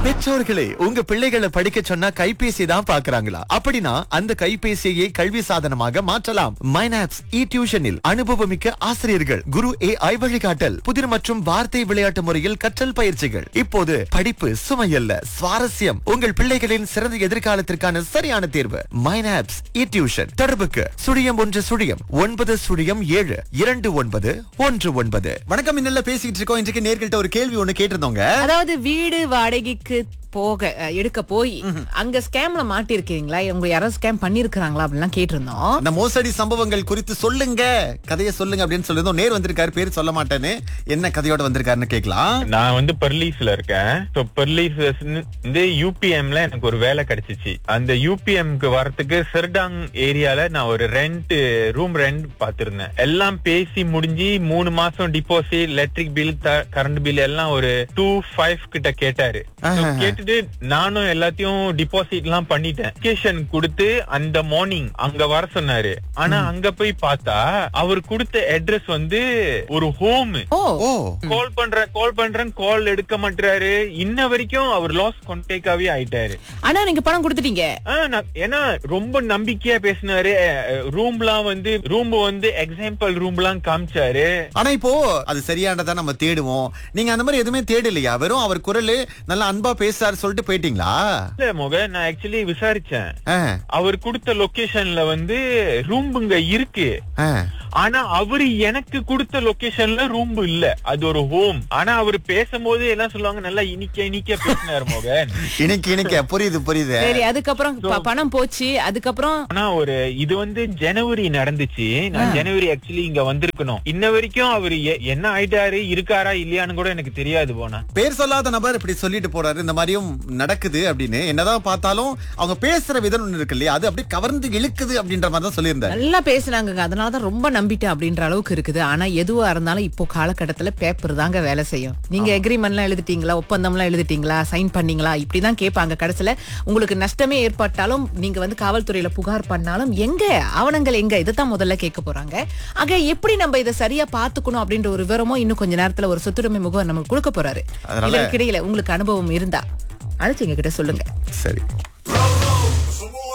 பெற்றோர்களே உங்க பிள்ளைகளை படிக்க சொன்னா கைபேசி தான் பாக்குறாங்களா அப்படின்னா அந்த கைபேசியை கல்வி சாதனமாக மாற்றலாம் மைனாப்ஸ் இ டியூஷனில் அனுபவமிக்க ஆசிரியர்கள் குரு ஏ ஐ வழிகாட்டல் புதிர் மற்றும் வார்த்தை விளையாட்டு முறையில் கற்றல் பயிற்சிகள் இப்போது படிப்பு சுமையல்ல சுவாரஸ்யம் உங்கள் பிள்ளைகளின் சிறந்த எதிர்காலத்திற்கான சரியான தேர்வு மைனாப்ஸ் இ டியூஷன் தொடர்புக்கு சுழியம் ஒன்று சுழியம் ஒன்பது சுழியம் ஏழு இரண்டு ஒன்பது ஒன்று ஒன்பது வணக்கம் இன்னல்ல பேசிட்டு இருக்கோம் இன்றைக்கு நேர்கள்ட்ட ஒரு கேள்வி ஒண்ணு கேட்டிருந்தோங்க அதாவது வீடு வாடகைக்கு போக அஹ், எடுக்க போய் அங்க ஸ்கேம்ல மாட்டி இருக்கீங்களா உங்க யாராவது ஸ்கேம் பண்ணிருக்காங்களா அப்படிலாம் கேட்டிருந்தோம் அந்த மோசடி சம்பவங்கள் குறித்து சொல்லுங்க கதையை சொல்லுங்க அப்படின்னு சொல்லிருந்தோம் நேர் வந்திருக்காரு பேர் சொல்ல மாட்டேன்னு என்ன கதையோட வந்திருக்காருன்னு கேட்கலாம் நான் வந்து பெர்லீஸ்ல இருக்கேன் ஸோ பெர்லீஸ் வந்து யூபிஎம்ல எனக்கு ஒரு வேலை கிடைச்சிச்சு அந்த யூபிஎம்க்கு வரதுக்கு சிர்டாங் ஏரியால நான் ஒரு ரெண்ட் ரூம் ரெண்ட் பார்த்திருந்தேன் எல்லாம் பேசி முடிஞ்சு மூணு மாசம் deposit electric bill current bill எல்லாம் ஒரு டூ ஃபைவ் கிட்ட கேட்டாரு So, கேட்டுட்டு நானும் எல்லாத்தையும் டிபாசிட் எல்லாம் பண்ணிட்டேன் அப்ளிகேஷன் கொடுத்து அந்த மார்னிங் அங்க வர சொன்னாரு ஆனா அங்க போய் பார்த்தா அவர் கொடுத்த அட்ரஸ் வந்து ஒரு ஹோம் ஓ ஓ கால் பண்றேன் கால் பண்றேன் கால் எடுக்க மாட்டாரு இன்ன வரைக்கும் அவர் லாஸ் கான்டேக்காவே ஆயிட்டாரு ஆனா நீங்க பணம் கொடுத்துட்டீங்க ஆ, நான்- ஏன்னா ரொம்ப நம்பிக்கையா பேசினாரு ரூம்லாம் வந்து ரூம் வந்து எக்ஸாம்பிள் ரூம்லாம் காமிச்சாரு ஆனா இப்போ அது சரியானதா நம்ம தேடுவோம் நீங்க அந்த மாதிரி எதுவுமே தேடலையா வெறும் அவர் குரல் நல்லா அன்பா பேசுறாரு சொல்லிட்டு போயிட்டீங்களா இல்ல முக நான் ஆக்சுவலி விசாரிச்சேன் ஆ, அவர் கொடுத்த லொகேஷன்ல வந்து ரூம்புங்க இருக்கு ஆ. ஆனா அவரு எனக்கு கொடுத்த லொகேஷன்ல ரூம் இல்ல அது ஒரு ஹோம் ஆனா அவர் பேசும்போது எல்லாம் சொல்லுவாங்க நல்லா இனிக்க இனிக்க பேசினாரு மோகன் இணைக்கு இணைக்க புரியுது புரியுது சரி அதுக்கப்புறம் ப- பணம் போச்சு அதுக்கப்புறம் ஆனா ஒரு இது வந்து ஜனவரி நடந்துச்சு நான் ஜனவரி ஆக்சுவலி இங்க வந்திருக்கணும் இன்ன வரைக்கும் அவர் என்ன ஆயிட்டாரு இருக்காரா இல்லையான்னு கூட எனக்கு தெரியாது போனா பேர் சொல்லாத நபர் இப்படி சொல்லிட்டு போறாரு இந்த மாதிரியும் நடக்குது அப்படின்னு என்னதான் பார்த்தாலும் அவங்க பேசுற விதம் ஒண்ணு இருக்கு இல்லையா அது அப்படியே கவர்ந்து இழுக்குது அப்படின்ற மாதிரி தான் சொல்லியிருந்தாரு நல்லா பேசுனாங்க அதனாலதான் ரொம்ப நம்பிட்டேன் அப்படின்ற அளவுக்கு இருக்குது ஆனா எதுவா இருந்தாலும் இப்போ காலகட்டத்துல பேப்பர் தாங்க வேலை செய்யும் நீங்க எல்லாம் எழுதிட்டீங்களா ஒப்பந்தம்லாம் எழுதிட்டீங்களா சைன் பண்ணீங்களா இப்படிதான் கேட்பாங்க கடைசியில உங்களுக்கு நஷ்டமே ஏற்பட்டாலும் நீங்க வந்து காவல்துறையில புகார் பண்ணாலும் எங்க ஆவணங்கள் எங்க இதுதான் முதல்ல கேட்க போறாங்க ஆக எப்படி நம்ம இதை சரியா பாத்துக்கணும் அப்படின்ற ஒரு விவரமும் இன்னும் கொஞ்ச நேரத்துல ஒரு சொத்துரிமை முகவர் நமக்கு கொடுக்க போறாரு அதனால- இதற்கிடையில உங்களுக்கு அனுபவம் இருந்தா அழைச்சு எங்க கிட்ட சொல்லுங்க சரி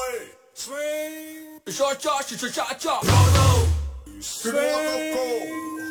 Swing. Cha cha cha cha cha. Swing.